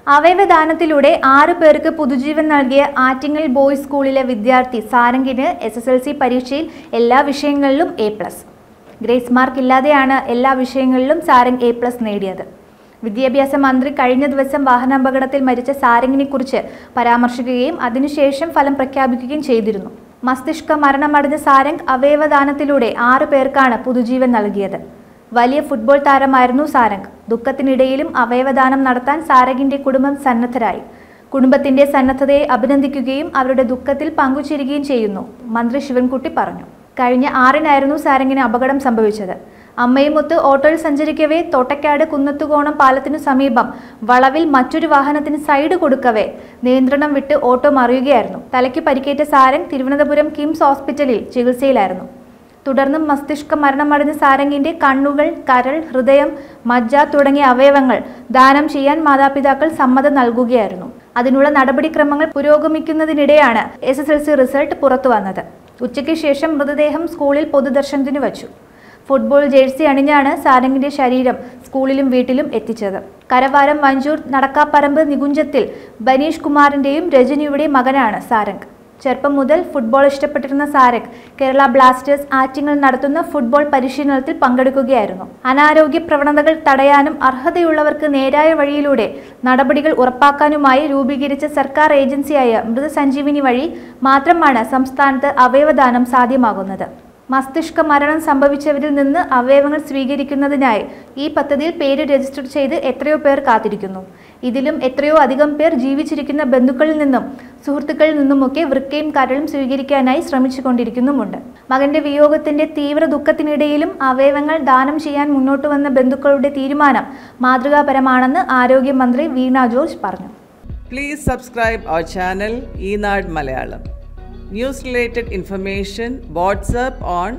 അവയവദാനത്തിലൂടെ ആറു പേർക്ക് പുതുജീവൻ നൽകിയ ആറ്റിങ്ങൽ ബോയ്സ് സ്കൂളിലെ വിദ്യാർത്ഥി സാരംഗിന് എസ് എസ് എൽ സി പരീക്ഷയിൽ എല്ലാ വിഷയങ്ങളിലും എ പ്ലസ് ഗ്രേസ് മാർക്ക് ഇല്ലാതെയാണ് എല്ലാ വിഷയങ്ങളിലും സാരംഗ് എ പ്ലസ് നേടിയത് വിദ്യാഭ്യാസ മന്ത്രി കഴിഞ്ഞ ദിവസം വാഹനാപകടത്തിൽ മരിച്ച സാരംഗിനെ കുറിച്ച് പരാമർശിക്കുകയും അതിനുശേഷം ഫലം പ്രഖ്യാപിക്കുകയും ചെയ്തിരുന്നു മസ്തിഷ്ക മരണമടഞ്ഞ സാരംഗ് അവയവദാനത്തിലൂടെ ആറു പേർക്കാണ് പുതുജീവൻ നൽകിയത് വലിയ ഫുട്ബോൾ താരമായിരുന്നു സാരംഗ് ദുഃഖത്തിനിടയിലും അവയവദാനം നടത്താൻ സാരംഗിന്റെ കുടുംബം സന്നദ്ധരായി കുടുംബത്തിന്റെ സന്നദ്ധതയെ അഭിനന്ദിക്കുകയും അവരുടെ ദുഃഖത്തിൽ പങ്കുചേരുകയും ചെയ്യുന്നു മന്ത്രി ശിവൻകുട്ടി പറഞ്ഞു കഴിഞ്ഞ ആറിനായിരുന്നു സാരംഗിന് അപകടം സംഭവിച്ചത് അമ്മയുമൊത്ത് ഓട്ടോയിൽ സഞ്ചരിക്കവേ തോട്ടക്കാട് കുന്നത്തുകോണം പാലത്തിനു സമീപം വളവിൽ മറ്റൊരു വാഹനത്തിന് സൈഡ് കൊടുക്കവേ നിയന്ത്രണം വിട്ട് ഓട്ടോ മറിയുകയായിരുന്നു തലയ്ക്ക് പരിക്കേറ്റ സാരംഗ് തിരുവനന്തപുരം കിംസ് ഹോസ്പിറ്റലിൽ ചികിത്സയിലായിരുന്നു തുടർന്ന് മസ്തിഷ്ക മരണമടഞ്ഞ സാരംഗിന്റെ കണ്ണുകൾ കരൾ ഹൃദയം മജ്ജ തുടങ്ങിയ അവയവങ്ങൾ ദാനം ചെയ്യാൻ മാതാപിതാക്കൾ സമ്മതം നൽകുകയായിരുന്നു അതിനുള്ള നടപടിക്രമങ്ങൾ പുരോഗമിക്കുന്നതിനിടെയാണ് S S L C result പുറത്തു വന്നത് ഉച്ചയ്ക്ക് ശേഷം മൃതദേഹം സ്കൂളിൽ പൊതുദർശനത്തിന് വച്ചു ഫുട്ബോൾ ജേഴ്സി അണിഞ്ഞാണ് സാരംഗിന്റെ ശരീരം സ്കൂളിലും വീട്ടിലും എത്തിച്ചത് കരവാരം വഞ്ചൂർ നടക്കാപ്പറമ്പ് നികുഞ്ചത്തിൽ ബനീഷ് കുമാറിന്റെയും രജനിയുടെയും മകനാണ് സാരംഗ് ചെറുപ്പം മുതൽ ഫുട്ബോൾ ഇഷ്ടപ്പെട്ടിരുന്ന സാരംഗ് കേരള ബ്ലാസ്റ്റേഴ്സ് ആറ്റിങ്ങൾ നടത്തുന്ന ഫുട്ബോൾ പരിശീലനത്തിൽ പങ്കെടുക്കുകയായിരുന്നു അനാരോഗ്യ പ്രവണതകൾ തടയാനും അർഹതയുള്ളവർക്ക് നേരായ വഴിയിലൂടെ നടപടികൾ ഉറപ്പാക്കാനുമായി രൂപീകരിച്ച സർക്കാർ ഏജൻസിയായ മൃതസഞ്ജീവിനി വഴി മാത്രമാണ് സംസ്ഥാനത്ത് അവയവദാനം സാധ്യമാകുന്നത് മസ്തിഷ്ക മരണം സംഭവിച്ചവരിൽ നിന്ന് അവയവങ്ങൾ സ്വീകരിക്കുന്നതിനായി ഈ പദ്ധതിയിൽ പേര് രജിസ്റ്റർ ചെയ്ത് എത്രയോ പേർ കാത്തിരിക്കുന്നു ഇതിലും എത്രയോ അധികം പേർ ജീവിച്ചിരിക്കുന്ന ബന്ധുക്കളിൽ നിന്നും സുഹൃത്തുക്കളിൽ നിന്നുമൊക്കെ വൃക്കയും കരളും സ്വീകരിക്കാനായി ശ്രമിച്ചുകൊണ്ടിരിക്കുന്നുമുണ്ട് മകന്റെ വിയോഗത്തിന്റെ തീവ്ര ദുഃഖത്തിനിടയിലും അവയവങ്ങൾ ദാനം ചെയ്യാൻ മുന്നോട്ട് വന്ന ബന്ധുക്കളുടെ തീരുമാനം മാതൃകാപരമാണെന്ന് ആരോഗ്യമന്ത്രി വീണ ജോർജ് പറഞ്ഞു Please subscribe our channel Enad Malayalam. News related information WhatsApp on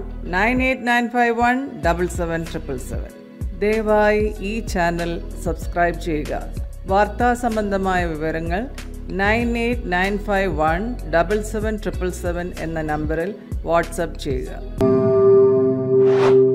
98951 77777. ദയവായി ഈ ചാനൽ സബ്സ്ക്രൈബ് ചെയ്യുക വാർത്താ സംബന്ധമായ വിവരങ്ങൾ nine eight nine five one double seven triple seven എന്ന നമ്പറിൽ വാട്സപ്പ് ചെയ്യുക